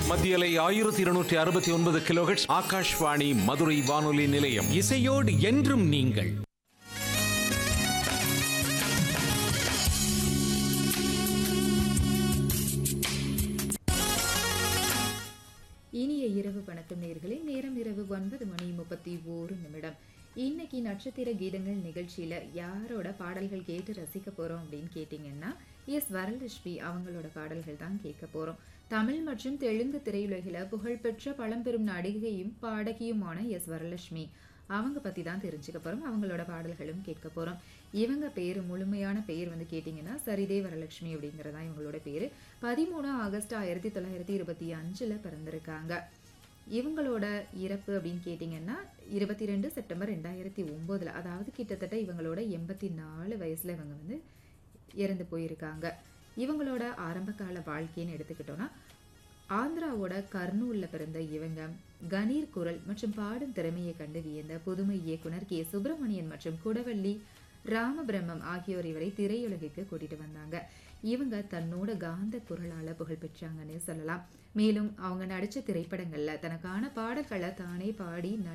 மத்தியலை ஆயிரத்தி இருநூற்றி அறுபத்தி ஒன்பது கிலோஹெட்ஸ் ஆகாஷ்வாணி மதுரை வானொலி நிலையம் இசையோடு என்றும் நீங்கள் இனிய இரவு வணக்கம் நேர்களே நேரம் இரவு ஒன்பது மணி முப்பத்தி ஓரு நிமிடம் இன்னைக்கு நட்சத்திர கீதங்கள் நிகழ்ச்சியில யாரோட பாடல்கள் கேட்டு ரசிக்க போறோம் அப்படின்னு கேட்டிங்கன்னா எஸ் வரலட்சுமி அவங்களோட பாடல்கள் தான் கேட்க போறோம் தமிழ் மற்றும் தெலுங்கு திரையுலகில புகழ்பெற்ற பழம்பெரும் நடிகையும் பாடகியுமான எஸ் வரலட்சுமி அவங்க பற்றி தான் தெரிஞ்சுக்க போகிறோம் அவங்களோட பாடல்களும் கேட்க போகிறோம் இவங்க பேர் முழுமையான பேர் வந்து கேட்டிங்கன்னா சரிதே வரலட்சுமி அப்படிங்கிறதான் இவங்களோட பேர் பதிமூணு ஆகஸ்ட் ஆயிரத்தி தொள்ளாயிரத்தி இருபத்தி அஞ்சில் பிறந்திருக்காங்க இவங்களோட இறப்பு அப்படின்னு கேட்டிங்கன்னா இருபத்தி ரெண்டு செப்டம்பர் ரெண்டாயிரத்தி ஒம்போதில் அதாவது கிட்டத்தட்ட இவங்களோட எண்பத்தி நாலு வயசில் இவங்க வந்து இறந்து போயிருக்காங்க இவங்களோட ஆரம்பகால வாழ்க்கைன்னு எடுத்துக்கிட்டோன்னா ஆந்திராவோட கர்னூலில் பிறந்த இவங்க கணீர் குரல் மற்றும் பாடும் திறமையை கண்டு வியந்த புதுமை இயக்குனர் கே சுப்பிரமணியன் மற்றும் குடவள்ளி ராமபிரம்மம் ஆகியோர் இவரை திரையுலகுக்கு கூட்டிட்டு வந்தாங்க இவங்க தன்னோட காந்த குரலால புகழ் பெற்றாங்கன்னு சொல்லலாம் மேலும் அவங்க நடிச்ச திரைப்படங்கள்ல தனக்கான பாடல்களை தானே பாடி